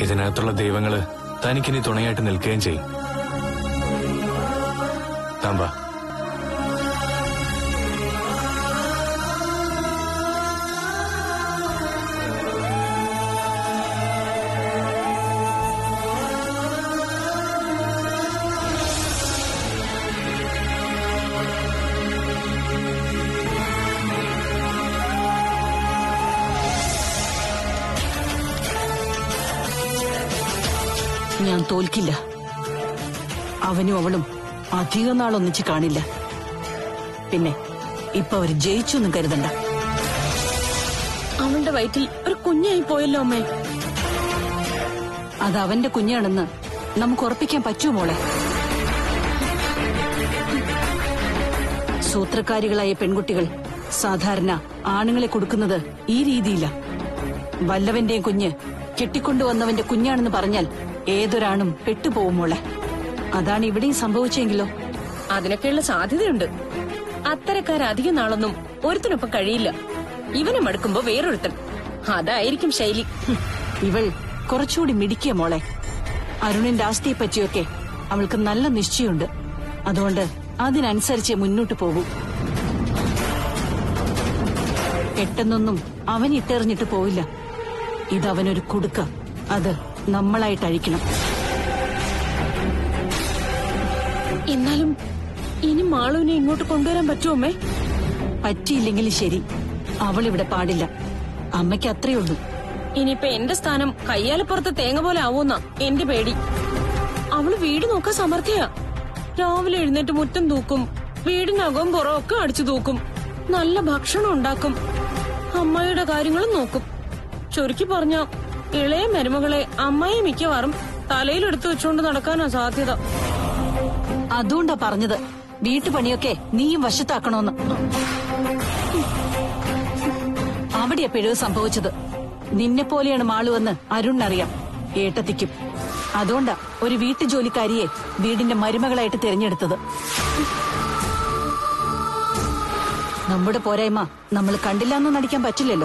ഇതിനകത്തുള്ള ദൈവങ്ങള് തനിക്കിനി തുണയായിട്ട് നിൽക്കുകയും ചെയ്യും താൻ വാ ഞാൻ തോൽക്കില്ല അവനും അവളും അധികം നാൾ ഒന്നിച്ച് കാണില്ല പിന്നെ ഇപ്പൊ അവര് ജയിച്ചു എന്നും കരുതണ്ട അവളുടെ വയറ്റിൽ ഒരു കുഞ്ഞായി പോയല്ലോ അമ്മേ അത് അവന്റെ കുഞ്ഞാണെന്ന് നമുക്ക് ഉറപ്പിക്കാൻ പറ്റുമോ മോളെ സൂത്രക്കാരികളായ പെൺകുട്ടികൾ സാധാരണ ആണുങ്ങളെ കൊടുക്കുന്നത് ഈ രീതിയില വല്ലവന്റെയും കുഞ്ഞ് കെട്ടിക്കൊണ്ടുവന്നവന്റെ കുഞ്ഞാണെന്ന് പറഞ്ഞാൽ ഏതൊരാണും പെട്ടുപോകും മോളെ അതാണ് ഇവിടെയും സംഭവിച്ചെങ്കിലോ അതിനൊക്കെയുള്ള സാധ്യതയുണ്ട് അത്തരക്കാരധികം നാളൊന്നും ഒരുത്തിനൊപ്പം കഴിയില്ല ഇവനെ മടുക്കുമ്പോ വേറൊരുത്തൻ അതായിരിക്കും ശൈലി ഹും, ഇവൾ കുറച്ചുകൂടി മിടിക്കുക മോളെ അരുണിന്റെ ആസ്തിയെ പറ്റിയൊക്കെ അവൾക്ക് നല്ല നിശ്ചയമുണ്ട് അതുകൊണ്ട് അതിനനുസരിച്ച് മുന്നോട്ട് പോകൂ പെട്ടെന്നൊന്നും അവൻ ഇട്ടെറിഞ്ഞിട്ട് പോവില്ല ഇതവനൊരു കുടുക്ക അത് നമ്മളായിട്ട് അഴിക്കണം എന്നാലും ഇനി മാളുവിനെ ഇങ്ങോട്ട് കൊണ്ടുവരാൻ പറ്റുമോ അമ്മേ പറ്റിയില്ലെങ്കിൽ ശരി അവൾ ഇവിടെ പാടില്ല അമ്മയ്ക്ക് അത്രേ ഉള്ളൂ ഇനിയിപ്പൊ എന്റെ സ്ഥാനം കയ്യാലപ്പുറത്ത് തേങ്ങ പോലെ ആവൂന്നാ എന്റെ പേടി അവള് വീട് നോക്കാൻ സമർത്ഥയാ രാവിലെ എഴുന്നേറ്റ് മുറ്റം തൂക്കും വീടിനകവും പുറവും ഒക്കെ അടിച്ചു തൂക്കും നല്ല ഭക്ഷണം ഉണ്ടാക്കും അമ്മായിയുടെ കാര്യങ്ങളും നോക്കും ചുരുക്കി പറഞ്ഞ ഇളയ മരുമകളെ അമ്മായി മിക്കവാറും തലയിലെടുത്ത് വെച്ചുകൊണ്ട് നടക്കാനാ സാധ്യത അതുകൊണ്ടാ പറഞ്ഞത് വീട്ടുപണിയൊക്കെ നീയും വശത്താക്കണോന്ന് അവിടെയാ പിഴവ് സംഭവിച്ചത് നിന്നെ പോലെയാണ് മാളുവെന്ന് അരുണിനറിയാം ഏട്ടത്തിക്കും അതുകൊണ്ടാ ഒരു വീട്ടു ജോലിക്കാരിയെ വീടിന്റെ മരുമകളായിട്ട് തിരഞ്ഞെടുത്തത് നമ്മുടെ പോരായ്മ നമ്മൾ കണ്ടില്ലാന്ന് നടിക്കാൻ പറ്റില്ലല്ലോ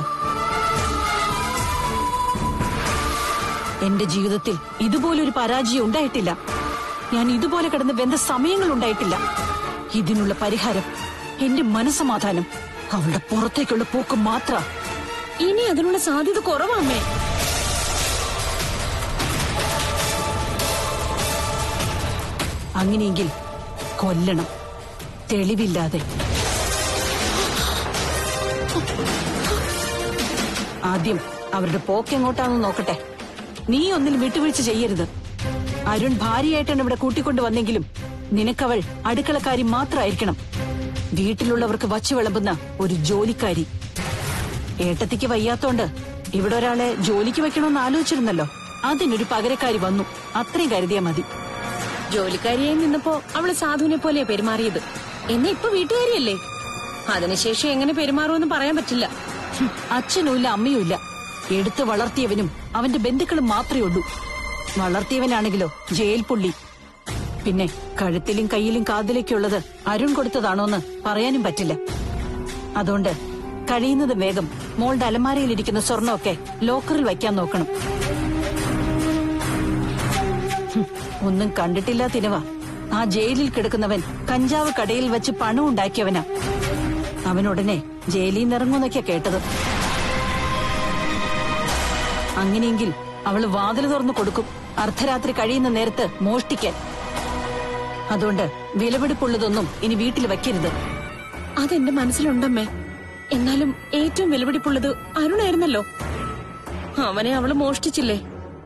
എന്റെ ജീവിതത്തിൽ ഇതുപോലൊരു പരാജയം ഉണ്ടായിട്ടില്ല ഞാൻ ഇതുപോലെ കിടന്ന് വെന്ത സമയങ്ങൾ ഉണ്ടായിട്ടില്ല ഇതിനുള്ള പരിഹാരം എന്റെ മനസ്സമാധാനം അവളുടെ പുറത്തേക്കുള്ള പോക്ക് മാത്ര ഇനി അതിനുള്ള സാധ്യത കുറവാമേ അങ്ങനെയെങ്കിൽ കൊല്ലണം തെളിവില്ലാതെ ആദ്യം അവരുടെ പോക്ക് എങ്ങോട്ടാന്ന് നോക്കട്ടെ നീ ഒന്നിൽ വിട്ടുവീഴ്ച ചെയ്യരുത് അരുൺ ഭാര്യയായിട്ടാണ് ഇവിടെ കൂട്ടിക്കൊണ്ടു വന്നെങ്കിലും നിനക്കവൾ അടുക്കളക്കാരി മാത്രമായിരിക്കണം വീട്ടിലുള്ളവർക്ക് വച്ചു വിളമ്പുന്ന ഒരു ജോലിക്കാരി ഏട്ടത്തിക്ക് വയ്യാത്തോണ്ട് ഇവിടെ ഒരാളെ ജോലിക്ക് വെക്കണമെന്ന് ആലോചിച്ചിരുന്നല്ലോ അതിനൊരു പകരക്കാരി വന്നു അത്രയും കരുതിയാ മതി ജോലിക്കാരിയായി നിന്നപ്പോ അവള് സാധുവിനെ പോലെയാ പെരുമാറിയത് എന്നെ ഇപ്പൊ വീട്ടുകാരിയല്ലേ അതിനുശേഷം എങ്ങനെ പെരുമാറുമെന്ന് പറയാൻ പറ്റില്ല ഹും, അച്ഛനുമില്ല അമ്മയുമില്ല എടുത്തു വളർത്തിയവനും അവന്റെ ബന്ധുക്കളും മാത്രമേ ഉള്ളൂ വളർത്തിയവനാണെങ്കിലോ ജയിൽ പുള്ളി പിന്നെ കഴുത്തിലും കയ്യിലും കാതിലേക്കുള്ളത് അരുൺ കൊടുത്തതാണോന്ന് പറയാനും പറ്റില്ല അതുകൊണ്ട് കഴിയുന്നത് വേഗം മോളുടെ അലമാരയിലിരിക്കുന്ന സ്വർണമൊക്കെ ലോക്കറിൽ വയ്ക്കാൻ നോക്കണം ഹും, ഒന്നും കണ്ടിട്ടില്ലാത്തിനവ ആ ജയിലിൽ കിടക്കുന്നവൻ കഞ്ചാവ് കടയിൽ വെച്ച് പണം ഉണ്ടാക്കിയവനാ അവനുടനെ ജയിലിൽ നിന്ന് ഇറങ്ങുന്നൊക്കെയാ കേട്ടത് അങ്ങനെയെങ്കിൽ അവള് വാതിൽ തുറന്നു കൊടുക്കും അർദ്ധരാത്രി കഴിയുന്ന നേരത്ത് മോഷ്ടിക്കാൻ അതുകൊണ്ട് വിലപിടിപ്പുള്ളതൊന്നും ഇനി വീട്ടിൽ വെക്കരുത് അതെന്റെ മനസ്സിലുണ്ടമ്മേ എന്നാലും ഏറ്റവും വിലപിടിപ്പുള്ളത് അരുണായിരുന്നല്ലോ അവനെ അവള് മോഷ്ടിച്ചില്ലേ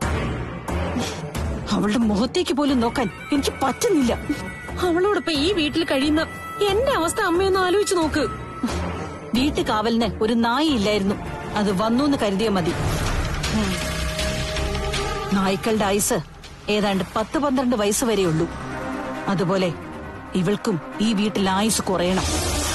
അവളുടെ മുഖത്തേക്ക് പോലും നോക്കാൻ എനിക്ക് പറ്റുന്നില്ല അവളോടൊപ്പം ഈ വീട്ടിൽ കഴിയുന്ന എന്റെ അവസ്ഥ അമ്മയൊന്ന് ആലോചിച്ച് നോക്ക് വീട്ടു കാവലിന് ഒരു നായി ഇല്ലായിരുന്നു അത് വന്നു എന്ന് കരുതിയ മതി ഉം. നായ്ക്കളുടെ ആയുസ് ഏതാണ്ട് പത്ത് പന്ത്രണ്ട് വയസ്സ് വരെയുള്ളൂ അതുപോലെ ഇവൾക്കും ഈ വീട്ടിൽ ആയുസ് കുറയണം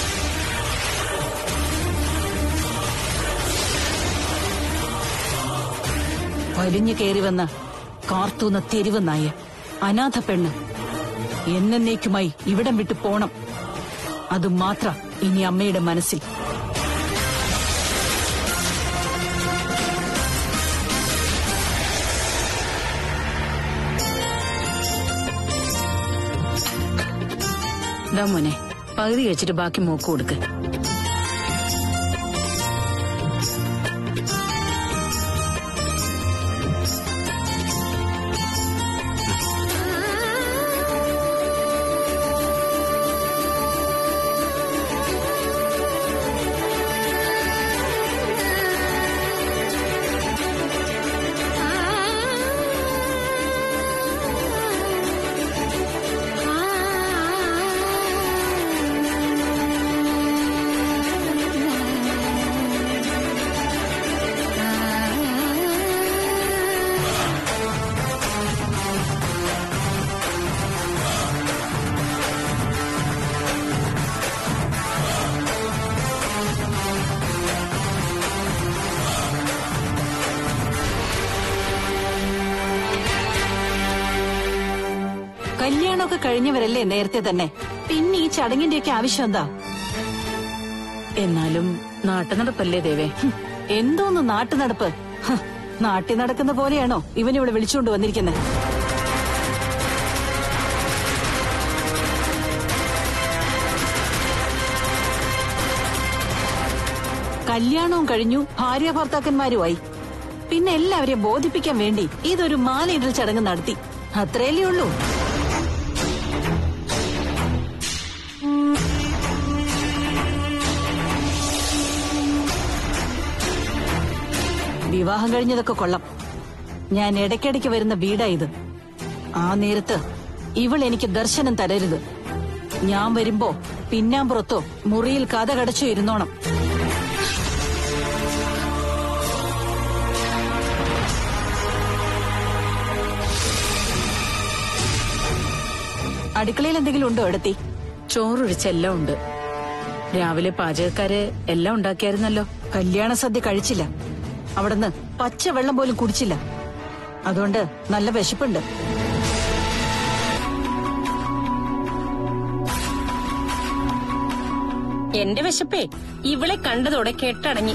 വലിഞ്ഞു കയറി വന്ന കാർത്തൂന്ന തെരുവ് നായ അനാഥ പെണ്ണ് എന്നേക്കുമായി ഇവിടം വിട്ടു പോണം അതുമാത്ര ഇനി അമ്മയുടെ മനസ്സിൽ ഇതാ മോനെ പകുതി കഴിച്ചിട്ട് ബാക്കി മോക്ക് കൊടുക്ക് കല്യാണമൊക്കെ കഴിഞ്ഞവരല്ലേ നേരത്തെ തന്നെ പിന്നെ ഈ ചടങ്ങിന്റെയൊക്കെ ആവശ്യം എന്താ എന്നാലും നാട്ടുനടപ്പല്ലേ ദേവേ ഹും, എന്തോന്ന് നാട്ടുനടപ്പ് ഹ്, നാട്ടിൽ നടക്കുന്ന പോലെയാണോ ഇവനിവിടെ വിളിച്ചുകൊണ്ട് വന്നിരിക്കുന്നത് കല്യാണവും കഴിഞ്ഞു ഭാര്യ ഭർത്താക്കന്മാരുമായി പിന്നെ എല്ലാവരെയും ബോധിപ്പിക്കാൻ വേണ്ടി ഇതൊരു മാലയിടൽ ചടങ്ങ് നടത്തി അത്രയല്ലേ ഉള്ളൂ വിവാഹം കഴിഞ്ഞതൊക്കെ കൊള്ളാം ഞാൻ ഇടയ്ക്കിടയ്ക്ക് വരുന്ന വീടാ ഇത് ആ നേരത്ത് ഇവൾ എനിക്ക് ദർശനം തരരുത് ഞാൻ വരുമ്പോ പിന്നാമ്പുറത്തോ മുറിയിൽ കഥ കടച്ചോ ഇരുന്നോണം അടുക്കളയിൽ എന്തെങ്കിലും ഉണ്ടോ എടുത്തി ചോറൊഴിച്ചെല്ലാം ഉണ്ട് രാവിലെ പാചകക്കാര് എല്ലാം ഉണ്ടാക്കിയായിരുന്നല്ലോ കല്യാണ സദ്യ കഴിച്ചില്ല അവിടുന്ന് പച്ച വെള്ളം പോലും കുടിച്ചില്ല അതുകൊണ്ട് നല്ല വിശപ്പുണ്ട് എന്റെ വിശപ്പേ ഇവളെ കണ്ടതോടെ കെട്ടടങ്ങി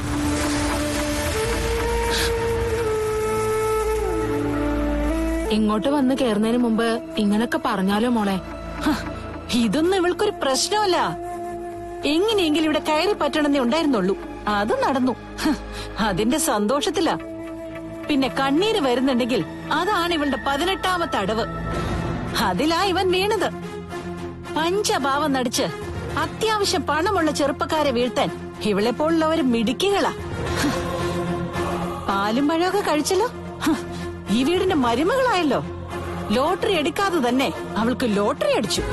ഇങ്ങോട്ട് വന്ന് കേറുന്നതിന് മുമ്പ് ഇങ്ങനൊക്കെ പറഞ്ഞാലോ മോളെ ഹ, ഇതൊന്നും ഇവൾക്കൊരു പ്രശ്നമല്ല എങ്ങനെയെങ്കിലും ഇവിടെ കയറി പറ്റണമെന്നേ ഉണ്ടായിരുന്നുള്ളൂ അത് നടന്നു ഹ, അതിന്റെ സന്തോഷത്തിലാ പിന്നെ കണ്ണീര് വരുന്നുണ്ടെങ്കിൽ അതാണ് ഇവളുടെ പതിനെട്ടാമത്തെ അടവ് അതിലാ ഇവൻ വീണത് പഞ്ചഭാവം നടിച്ച് അത്യാവശ്യം പണമുള്ള ചെറുപ്പക്കാരെ വീഴ്ത്താൻ ഇവളെ പോലുള്ളവര് മിടുക്കികളാ ഹ, പാലും പഴമൊക്കെ കഴിച്ചല്ലോ ഹ, ഈ വീടിന്റെ മരുമകളായല്ലോ ലോട്ടറി എടുക്കാതെ തന്നെ അവൾക്ക് ലോട്ടറി അടിച്ചു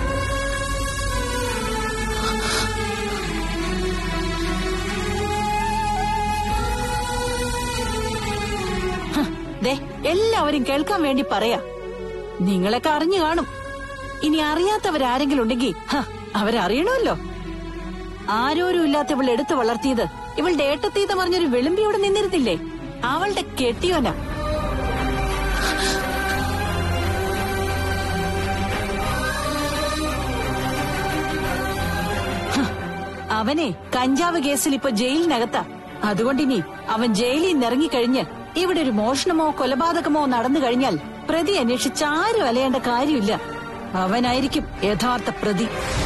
ഹ, ദേ എല്ലാവരും കേൾക്കാൻ വേണ്ടി പറയാ നിങ്ങളൊക്കെ അറിഞ്ഞു കാണും ഇനി അറിയാത്തവരാരെങ്കിലും ഉണ്ടെങ്കിൽ ഹ, അവരറിയണമല്ലോ ആരോരും ഇല്ലാത്ത ഇവൾ എടുത്തു വളർത്തിയത് ഇവളുടെ ഏട്ടത്തീത പറഞ്ഞൊരു വെളുമ്പി ഇവിടെ നിന്നിരുന്നില്ലേ അവളുടെ കെട്ടിയോനാ ഹ, അവനെ കഞ്ചാവ് കേസിൽ ഇപ്പൊ ജയിലിനകത്താ അതുകൊണ്ടിനി അവൻ ജയിലിൽ നിന്ന് ഇറങ്ങിക്കഴിഞ്ഞ് ഇവിടെ ഒരു മോഷണമോ കൊലപാതകമോ നടന്നു കഴിഞ്ഞാൽ പ്രതി അന്വേഷിച്ച് ആരും അലയേണ്ട കാര്യമില്ല അവനായിരിക്കും യഥാർത്ഥ പ്രതി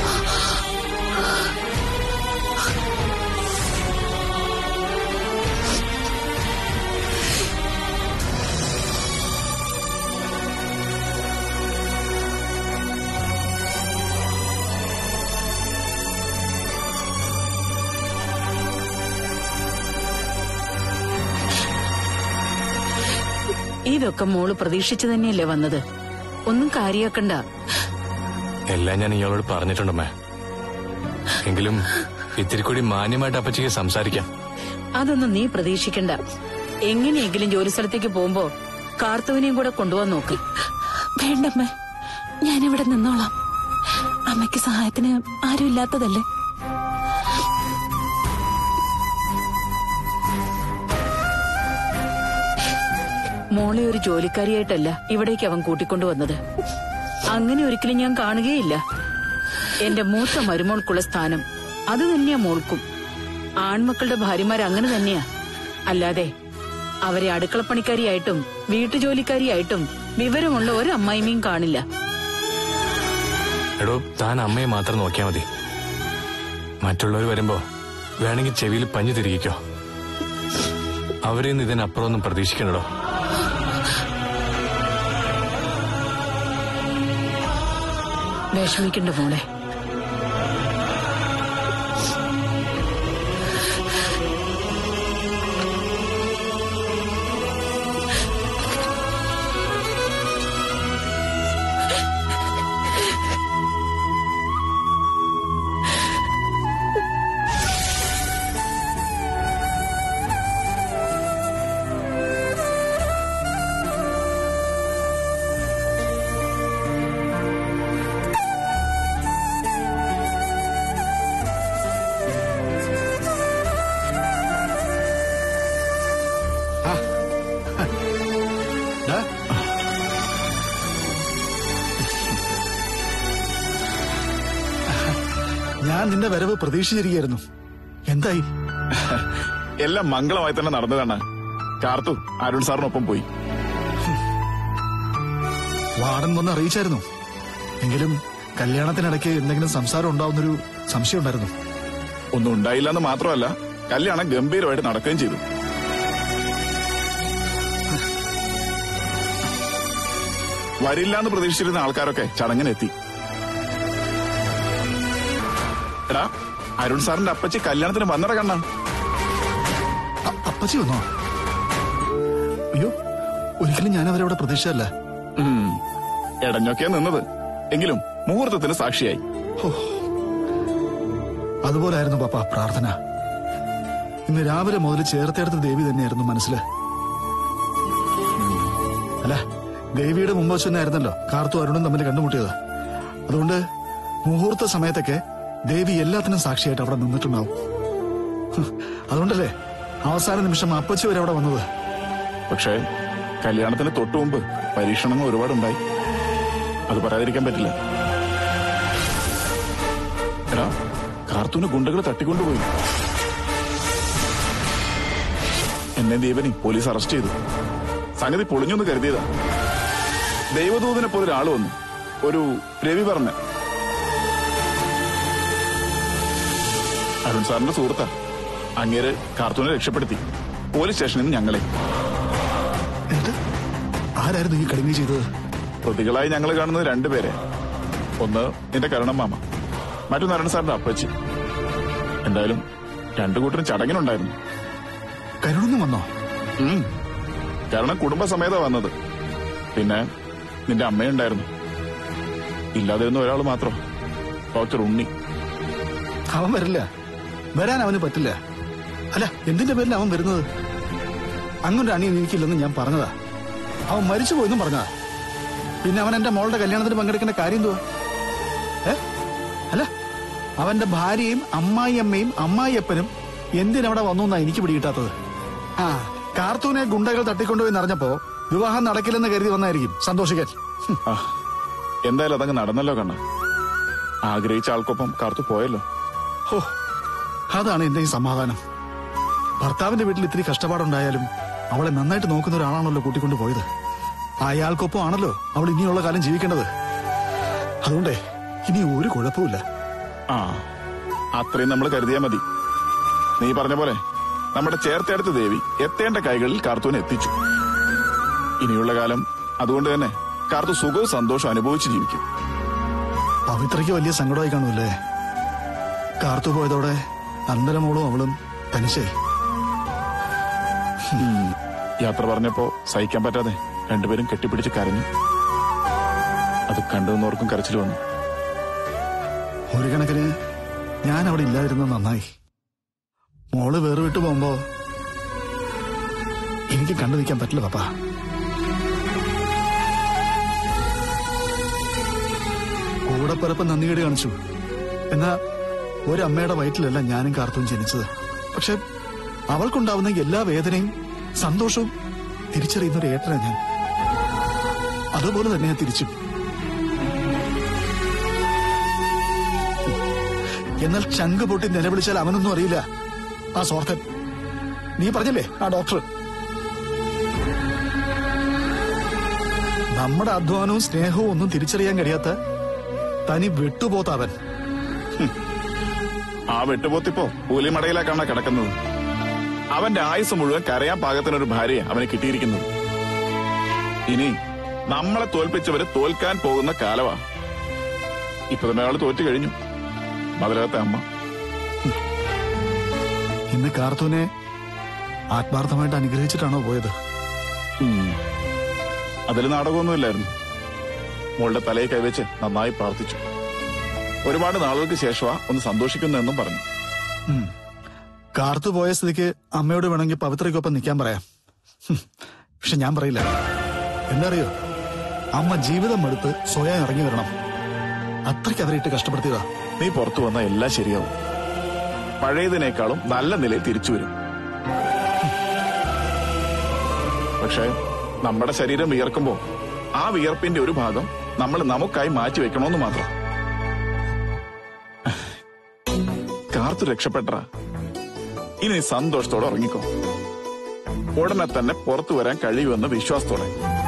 ഇതൊക്കെ മോള് പ്രതീക്ഷിച്ചു തന്നെയല്ലേ വന്നത് ഒന്നും കാര്യാക്കണ്ട എല്ലാം ഞാൻ ഇയാളോട് പറഞ്ഞിട്ടുണ്ടമ്മേ എങ്കിലും ഇത്തിരി കൂടി മാന്യമായിട്ട് അപ്പച്ചിക്ക് സംസാരിക്കാം അതൊന്നും നീ പ്രതീക്ഷിക്കണ്ട എങ്ങനെയെങ്കിലും ജോലി സ്ഥലത്തേക്ക് പോകുമ്പോ കാർത്തവനെയും കൂടെ കൊണ്ടുപോകാൻ നോക്ക് വേണ്ടമ്മ ഞാനിവിടെ നിന്നോളാം അമ്മയ്ക്ക് സഹായത്തിന് ആരും ഇല്ലാത്തതല്ലേ മോളെ ഒരു ജോലിക്കാരിയായിട്ടല്ല ഇവിടേക്ക് അവൻ കൂട്ടിക്കൊണ്ടുവന്നത് അങ്ങനെ ഒരിക്കലും ഞാൻ കാണുകയില്ല എന്റെ മൂത്ത മരുമോൾക്കുള്ള സ്ഥാനം അത് തന്നെയാ മോൾക്കും ആൺമക്കളുടെ ഭാര്യമാർ അങ്ങനെ തന്നെയാ അല്ലാതെ അവരെ അടുക്കളപ്പണിക്കാരിയായിട്ടും വീട്ടുജോലിക്കാരിയായിട്ടും വിവരമുള്ള ഒരു അമ്മായിമയും കാണില്ല എടോ താൻ അമ്മയെ മാത്രം നോക്കിയാ മതി മറ്റുള്ളവർ വരുമ്പോ വേണമെങ്കിൽ ചെവിയിൽ പഞ്ഞു തിരികോ അവരിൽ നിന്ന് ഇതിനപ്പുറം ഒന്നും പ്രതീക്ഷിക്കണടോ വിഷമിക്കണ്ട മോളെ ഡാ. ഞാൻ നിന്റെ വരവ് പ്രതീക്ഷിച്ചിരിക്കുകയായിരുന്നു എന്തായി എല്ലാം മംഗളമായി തന്നെ നടന്നതാണ് കാർത്തു അരുൺ സാറിനൊപ്പം പോയി വാർഡൻ വന്ന് അറിയിച്ചായിരുന്നു എങ്കിലും കല്യാണത്തിനിടയ്ക്ക് എന്തെങ്കിലും സംസാരം ഉണ്ടാവുന്നൊരു സംശയം ഉണ്ടായിരുന്നു ഒന്നും ഉണ്ടായില്ല എന്ന് മാത്രമല്ല കല്യാണം ഗംഭീരമായിട്ട് നടക്കുകയും ചെയ്തു വരില്ല എന്ന് പ്രതീക്ഷിച്ചിരുന്ന ആൾക്കാരൊക്കെ ചടങ്ങിനെത്തി എടാ അരുൺ സാറിന്റെ അപ്പച്ചി കല്യാണത്തിന് വന്നട കണ്ണ അ- അപ്പച്ചി വന്നോ അയ്യോ ഒരിക്കലും ഞാൻ അവരവിടെ പ്രതീക്ഷയല്ല എടഞ്ഞൊക്കെയാ നിന്നത് എങ്കിലും മുഹൂർത്തത്തിന് സാക്ഷിയായി അതുപോലായിരുന്നു പാപ്പ പ്രാർത്ഥന ഇന്ന് രാവിലെ മുതൽ ചേർത്തെടുത്ത ദേവി തന്നെയായിരുന്നു മനസ്സില് അല്ല ദേവിയുടെ മുമ്പ് വെച്ച് തന്നെയായിരുന്നല്ലോ കാർത്തു അരുണും തമ്മിൽ കണ്ടുമുട്ടിയത് അതുകൊണ്ട് മുഹൂർത്ത സമയത്തൊക്കെ ദേവി എല്ലാത്തിനും സാക്ഷിയായിട്ട് അവിടെ നിന്നിട്ടുണ്ടാവും ഹ്, അതുകൊണ്ടല്ലേ അവസാന നിമിഷം അപ്പച്ചി വരെ അവിടെ വന്നത് പക്ഷേ കല്യാണത്തിന് തൊട്ടു മുമ്പ് പരീക്ഷണങ്ങൾ ഒരുപാടുണ്ടായി അത് പറയാതിരിക്കാൻ പറ്റില്ല എടാ കാർത്തൂന് ഗുണ്ടകൾ തട്ടിക്കൊണ്ടുപോയി എന്നെ ദീപനി പോലീസ് അറസ്റ്റ് ചെയ്തു സംഗതി പൊളിഞ്ഞു എന്ന് കരുതിയതാ ദൈവദൂതനെ പോലെ ഒരാൾ വന്നു ഒരു രവി പറഞ്ഞ അരുൺ സാറിന്റെ സുഹൃത്താ അങ്ങേര് കാർത്തൂനെ രക്ഷപ്പെടുത്തി പോലീസ് സ്റ്റേഷനിൽ നിന്ന് ഞങ്ങളെ എന്നിട്ട് ആരായിരുന്നു ഈ കടുങ്ങി ചെയ്തത് പ്രതികളായി ഞങ്ങൾ കാണുന്നത് രണ്ടുപേരെ ഒന്ന് നിന്റെ കരുണം മാമ മറ്റൊന്ന് അരുൺ സാറിന്റെ അപ്പച്ചി എന്തായാലും രണ്ടു കൂട്ടരും ചടങ്ങിനുണ്ടായിരുന്നു കരുണൊന്നും വന്നോ ഉം. കാരണം കുടുംബസമേത വന്നത് പിന്നെ നിന്റെ അമ്മയുണ്ടായിരുന്നു ഇല്ലാതിരുന്ന ഒരാൾ മാത്രം ഡോക്ടർ ഉണ്ണി അവൻ വരില്ല വരാൻ അവന് പറ്റില്ല അല്ല എന്തിന്റെ പേരിൽ അവൻ വരുന്നത് അങ്ങനെ അണിയൻ എനിക്കില്ലെന്ന് ഞാൻ പറഞ്ഞതാ അവൻ മരിച്ചു പോയെന്നും പറഞ്ഞതാ പിന്നെ അവൻ എന്റെ മോളുടെ കല്യാണത്തിന് പങ്കെടുക്കേണ്ട കാര്യം എന്തുവാ ഏ അല്ല അവന്റെ ഭാര്യയും അമ്മായിയമ്മയും അമ്മായിയപ്പനും എന്തിനവിടെ വന്നു എന്നാ എനിക്ക് പിടികിട്ടാത്തത് ആ കാർത്തൂനെ ഗുണ്ടകൾ തട്ടിക്കൊണ്ടുപോയി നിറഞ്ഞപ്പോ വിവാഹം നടക്കില്ലെന്ന് കരുതി വന്നായിരിക്കും സന്തോഷിക്കാൻ ഹും. ആ എന്തായാലും അതങ്ങ് നടന്നല്ലോ കണ്ണ ആഗ്രഹിച്ച ആൾക്കൊപ്പം കാർത്തു പോയല്ലോ ഹോ അതാണ് എന്റെ ഈ സമാധാനം ഭർത്താവിന്റെ വീട്ടിൽ ഇത്തിരി കഷ്ടപ്പാടുണ്ടായാലും അവളെ നന്നായിട്ട് നോക്കുന്ന ഒരാളാണല്ലോ കൂട്ടിക്കൊണ്ട് പോയത് അയാൾക്കൊപ്പം ആണല്ലോ അവൾ ഇനിയുള്ള കാലം ജീവിക്കേണ്ടത് അതുകൊണ്ടേ ഇനി ഒരു കുഴപ്പമില്ല ആ അത്രയും നമ്മൾ കരുതിയാ മതി നീ പറഞ്ഞ പോലെ നമ്മുടെ ചേർത്തെടുത്ത ദേവി എത്തേണ്ട കൈകളിൽ കാർത്തൂനെ എത്തിച്ചു ഇനിയുള്ള കാലം അതുകൊണ്ട് തന്നെ കാർത്തു സുഖവും സന്തോഷവും അനുഭവിച്ച് ജീവിക്കും പവിത്രയ്ക്ക് വലിയ സങ്കടമായി കാണുമല്ലേ കാർത്തു പോയതോടെ അന്തരമോളും അവളും തനിച്ചായി യാത്ര പറഞ്ഞപ്പോ സഹിക്കാൻ പറ്റാതെ രണ്ടുപേരും കെട്ടിപ്പിടിച്ച് കരഞ്ഞു അത് കണ്ടുവന്നവർക്കും കരച്ചിൽ വന്നു ഒരു കണക്കിന് ഞാൻ അവിടെ ഇല്ലാതിരുന്നത് നന്നായി മോള് വേറെ വിട്ടു പോകുമ്പോ എനിക്ക് കണ്ടു നിൽക്കാൻ പറ്റില്ല പാപ്പ കൂടപ്പിറപ്പ് നന്ദികേട് കാണിച്ചു എന്നാ ഒരമ്മയുടെ വയറ്റിലല്ല ഞാനും കാർത്തൂൻ ജനിച്ചത് പക്ഷെ അവൾക്കുണ്ടാവുന്ന എല്ലാ വേദനയും സന്തോഷവും തിരിച്ചറിയുന്ന ഒരു ഏട്ടനാ ഞാൻ അതുപോലെ തന്നെ തിരിച്ചും എന്നാൽ ചങ്ക് പൊട്ടി നിലവിളിച്ചാൽ അവനൊന്നും അറിയില്ല ആ സ്വാർത്ഥൻ നീ പറഞ്ഞില്ലേ ആ ഡോക്ടർ നമ്മുടെ അധ്വാനവും സ്നേഹവും ഒന്നും തിരിച്ചറിയാൻ കഴിയാത്ത തനി വിട്ടുപോത്തവൻ ആ വെട്ടുപോത്തിപ്പോ പുലിമടയിലേക്കാണ് കിടക്കുന്നത് അവന്റെ ആയുസ് മുഴുവൻ കരയാൻ പാകത്തിനൊരു ഭാര്യയെ അവന് കിട്ടിയിരിക്കുന്നത് ഇനി നമ്മളെ തോൽപ്പിച്ചവര് തോൽക്കാൻ പോകുന്ന കാലവാ ഇപ്പൊ തന്നെ അയാൾ തോറ്റു കഴിഞ്ഞു മതിലകത്തെ അമ്മ ഇന്ന് കാർത്തൂനെ ആത്മാർത്ഥമായിട്ട് അനുഗ്രഹിച്ചിട്ടാണോ പോയത് ഉം. അതിൽ നാടകമൊന്നുമില്ലായിരുന്നു മോളുടെ തലയെ കൈവച്ച് നന്നായി പ്രാർത്ഥിച്ചു ഒരുപാട് നാളുകൾക്ക് ശേഷമാ ഒന്ന് സന്തോഷിക്കുന്നതെന്നും പറഞ്ഞു ഉം. കാർത്തു പോയ സ്ഥിതിക്ക് അമ്മയോട് വേണമെങ്കിൽ പവിത്രയ്ക്കൊപ്പം നിൽക്കാൻ പറയാം ഹും. പക്ഷെ ഞാൻ പറയില്ല എന്തറിയോ അമ്മ ജീവിതം എടുത്ത് സ്വയം ഇറങ്ങി വരണം അത്രയ്ക്ക് അവരെ ഇട്ട് കഷ്ടപ്പെടുത്തിയതാ നീ പുറത്തു വന്നാൽ എല്ലാം ശരിയാവും പഴയതിനേക്കാളും നല്ല നിലയിൽ തിരിച്ചു വരും പക്ഷേ നമ്മുടെ ശരീരം വിയർക്കുമ്പോൾ ആ വിയർപ്പിന്റെ ഒരു ഭാഗം നമ്മൾ നമുക്കായി മാറ്റി വെക്കണമെന്ന് മാത്രം കാർത്തു രക്ഷപ്പെട്ട ഇനി നീ സന്തോഷത്തോടെ ഉറങ്ങിക്കോ ഉടനെ തന്നെ പുറത്തു വരാൻ കഴിയുമെന്ന വിശ്വാസത്തോടെ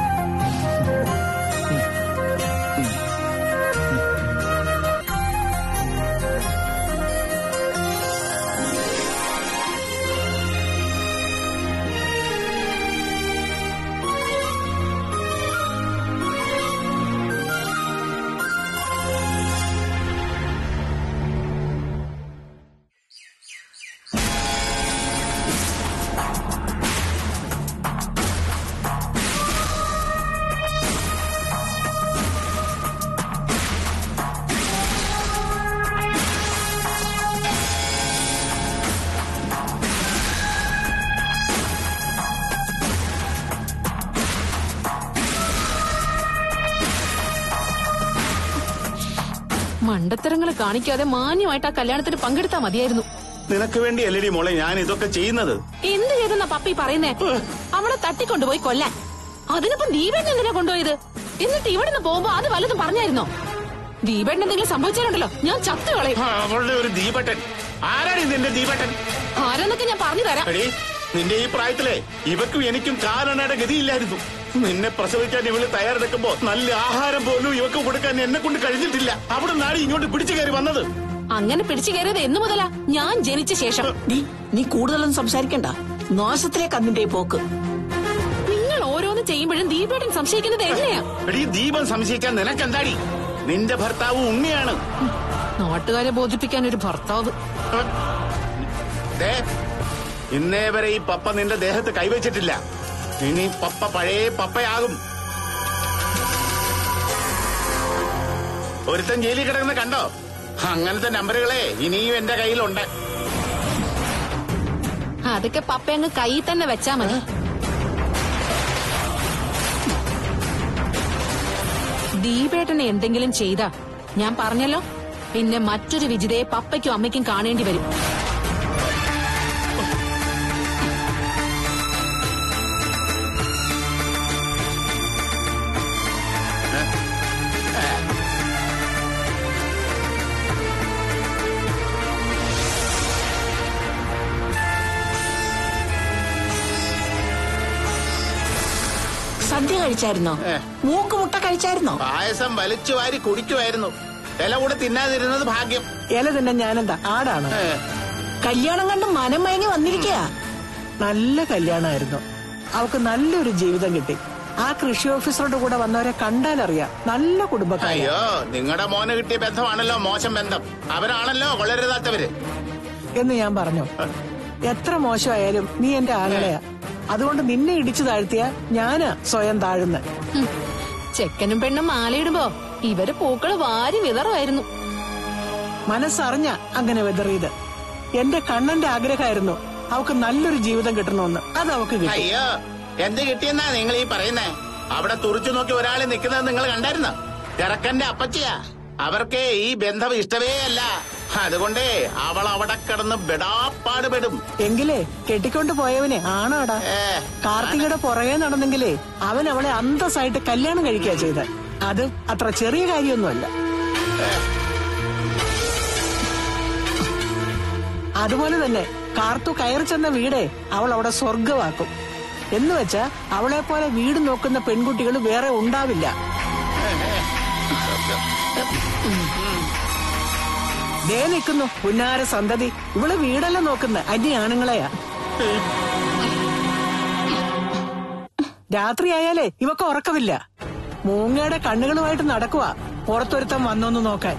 മണ്ടത്തരങ്ങൾ കാണിക്കാതെ മാന്യമായിട്ട് ആ കല്യാണത്തിന് പങ്കെടുത്താ മതിയായിരുന്നു നിനക്ക് വേണ്ടി എല്ലടി മോളെ ഞാൻ ഇതൊക്കെ ചെയ്യുന്നത് എന്ത് ചെയ്തെന്നാ പപ്പി പറയുന്നേ അവളെ തട്ടിക്കൊണ്ടുപോയി കൊല്ലാൻ അതിനിപ്പം ദീപേട്ടൻ എന്തിനാ കൊണ്ടുപോയത് എന്നിട്ട് ഇവിടെ നിന്ന് പോകുമ്പോ അത് വല്ലതും പറഞ്ഞായിരുന്നോ ദീപേട്ടൻ എന്തെങ്കിലും സംഭവിച്ചാലുണ്ടല്ലോ ഞാൻ ചത്തു കളയും ആ, അവളുടെ ഒരു ദീപട്ടൻ ആരാണ് നിന്റെ ദീപട്ടൻ ആരെന്നൊക്കെ ഞാൻ പറഞ്ഞു തരാം എടീ നിന്റെ ഈ പ്രായത്തിലെ ഇവക്കും എനിക്കും കാരണയുടെ ഗതിയില്ലായിരുന്നു നിന്നെ പ്രസവിക്കാൻ ഇവള് തയ്യാറെടുക്കുമ്പോ നല്ല ആഹാരം പോലും ഇവക്ക് കൊടുക്കാൻ എന്നെ കൊണ്ട് കഴിഞ്ഞിട്ടില്ല അവിടെ നാടി ഇങ്ങോട്ട് പിടിച്ചു കയറി വന്നത് അങ്ങനെ പിടിച്ചു കയറിയത് എന്നു മുതലാ ഞാൻ ജനിച്ച ശേഷം നീ നീ കൂടുതലൊന്നും സംസാരിക്കണ്ട നാശത്തിലേക്ക് അതിന്റെ ഈ പോക്ക് നിങ്ങൾ ഓരോന്ന് ചെയ്യുമ്പോഴും ദീപേട്ടൻ സംശയിക്കുന്നത് എങ്ങനെയാ എടീ ദീപം സംശയിക്കാൻ നിനക്കെന്താടി നിന്റെ ഭർത്താവ് ഉണ്ണിയാണ് നാട്ടുകാരെ ബോധിപ്പിക്കാൻ ഒരു ഭർത്താവ് ദേ, ഇന്നേ വരെ ഈ പപ്പ നിന്റെ ദേഹത്ത് കൈവച്ചിട്ടില്ല ഇനി പപ്പ പഴയ പപ്പയാകും ഒരുത്തൻ ജയിലിൽ കിടക്കുന്ന കണ്ടോ അങ്ങനത്തെ നമ്പറുകളെ ഇനിയും എന്റെ കയ്യിലുണ്ട് അതൊക്കെ പപ്പ അങ്ങ് കൈ തന്നെ വെച്ചാ മതി ദീപേട്ടനെ എന്തെങ്കിലും ചെയ്താ ഞാൻ പറഞ്ഞല്ലോ പിന്നെ മറ്റൊരു വിജിതയെ പപ്പയ്ക്കും അമ്മയ്ക്കും കാണേണ്ടി വരും സദ്യ കഴിച്ചായിരുന്നോ ഏ. മൂക്കുമുട്ട കഴിച്ചായിരുന്നോ പായസം വലിച്ചു വാരി കുടിക്കുമായിരുന്നു ഇല കൂടെ തിന്നാതിരുന്നത് ഭാഗ്യം ഇല തന്നെ ഞാനെന്താ ആടാണ് ഏ, കല്യാണം കണ്ട് മനം മയങ്ങി വന്നിരിക്കയാ നല്ല കല്യാണമായിരുന്നു അവക്ക് നല്ലൊരു ജീവിതം കിട്ടി ആ കൃഷി ഓഫീസറുടെ കൂടെ വന്നവരെ കണ്ടാലറിയാം നല്ല കുടുംബക്കാരാ അയ്യോ നിങ്ങളുടെ മോന് കിട്ടിയ ബന്ധമാണല്ലോ മോശം ബന്ധം അവരാണല്ലോ കൊള്ളരുതാത്തവര് എന്ന് ഞാൻ പറഞ്ഞു എത്ര മോശമായാലും നീ എന്റെ ആങ്ങളെയാ അതുകൊണ്ട് നിന്നെ ഇടിച്ചു താഴ്ത്തിയ ഞാനാ സ്വയം താഴുന്നത് ഹും. ചെക്കനും പെണ്ണും മാലയിടുമ്പോ ഇവര് പൂക്കള് വാരി വിതറുമായിരുന്നു മനസ്സറിഞ്ഞ അങ്ങനെ വെതറിയത് എന്റെ കണ്ണന്റെ ആഗ്രഹമായിരുന്നു അവക്ക് നല്ലൊരു ജീവിതം കിട്ടണമെന്ന് അത് അവക്ക് കിട്ടി അയ്യോ എന്ത് കിട്ടിയെന്നാ നിങ്ങൾ ഈ പറയുന്നേ അവിടെ തുറച്ചു നോക്കി ഒരാളെ നിൽക്കുന്നത് നിങ്ങൾ കണ്ടായിരുന്നോ ചെറുക്കന്റെ അപ്പച്ചിയാ അവർക്ക് ഈ ബന്ധം ഇഷ്ടമേ അല്ല അതുകൊണ്ടേ അവൾ അവിടെ കിടന്ന് ബെടാപ്പാട് പെടും എങ്കിലേ കെട്ടിക്കൊണ്ട് പോയവനെ ആണാടാ ഏ, കാർത്തികയുടെ പുറകെ നടന്നെങ്കിലേ അവൻ അവളെ അന്തസ്സായിട്ട് കല്യാണം കഴിക്കുക ചെയ്ത് അത് അത്ര ചെറിയ കാര്യമൊന്നുമല്ല അതുപോലെ തന്നെ കാർത്തു കയറി ചെന്ന വീടേ അവൾ അവിടെ സ്വർഗമാക്കും എന്ന് വെച്ചാ അവളെ പോലെ വീട് നോക്കുന്ന പെൺകുട്ടികൾ വേറെ ഉണ്ടാവില്ല ദേ നിൽക്കുന്നു പുന്നാര സന്തതി ഇവള് വീടല്ല നോക്കുന്ന അന്യ ആണുങ്ങളെയാ രാത്രിയായാലേ ഇവക്ക് ഉറക്കമില്ല മൂങ്ങയുടെ കണ്ണുകളുമായിട്ട് നടക്കുവാ പുറത്തൊരുത്തം വന്നോന്ന് നോക്കാൻ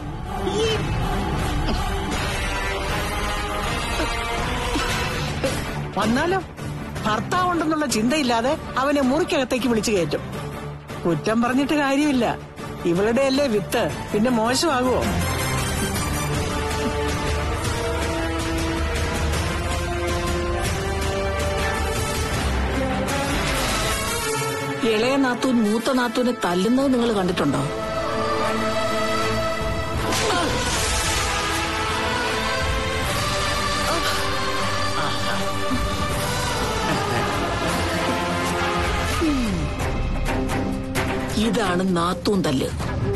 വന്നാലോ ഭർത്താവുണ്ടെന്നുള്ള ചിന്തയില്ലാതെ അവനെ മുറിക്കകത്തേക്ക് വിളിച്ചു കയറ്റും കുറ്റം പറഞ്ഞിട്ട് കാര്യമില്ല ഇവളുടെ അല്ലേ വിത്ത് പിന്നെ മോശമാകുമോ ഇളയ നാത്തൂൻ മൂത്ത നാത്തൂനെ തല്ലുന്നത് നിങ്ങൾ കണ്ടിട്ടുണ്ടോ ഇതാണ് നാത്തൂൻ തല്ല്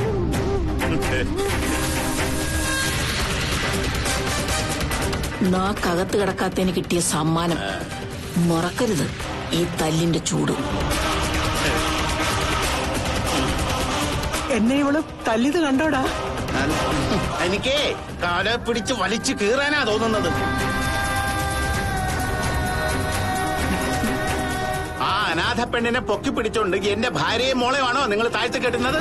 നാക്കകത്ത് കിടക്കാത്തതിന് കിട്ടിയ സമ്മാനം മറക്കരുത് ഈ തല്ലിന്റെ ചൂട് എന്നെ ഇവള് തല്ലിത് കണ്ടോടാ എനിക്ക് കാലെ പിടിച്ച് വലിച്ചു കീറാനാ തോന്നുന്നത് ആ അനാഥ പെണ്ണിനെ പൊക്കി പിടിച്ചോണ്ട് എന്റെ ഭാര്യയും മോളെയാണോ നിങ്ങൾ താഴ്ത്തി കെട്ടുന്നത്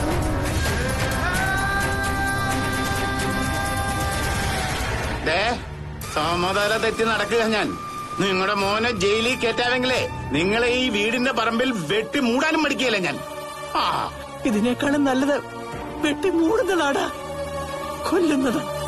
ദേ സമതല തെറ്റി നടക്കുക ഞാൻ നിങ്ങളുടെ മോനെ ജയിലിൽ കയറ്റാമെങ്കിലേ നിങ്ങളെ ഈ വീടിന്റെ പറമ്പിൽ വെട്ടി മൂടാനും മടിക്കുകയല്ല ഞാൻ ആ ഇതിനേക്കാളും നല്ലത് വെട്ടി മൂടുന്നതാടാ കൊല്ലുന്നത്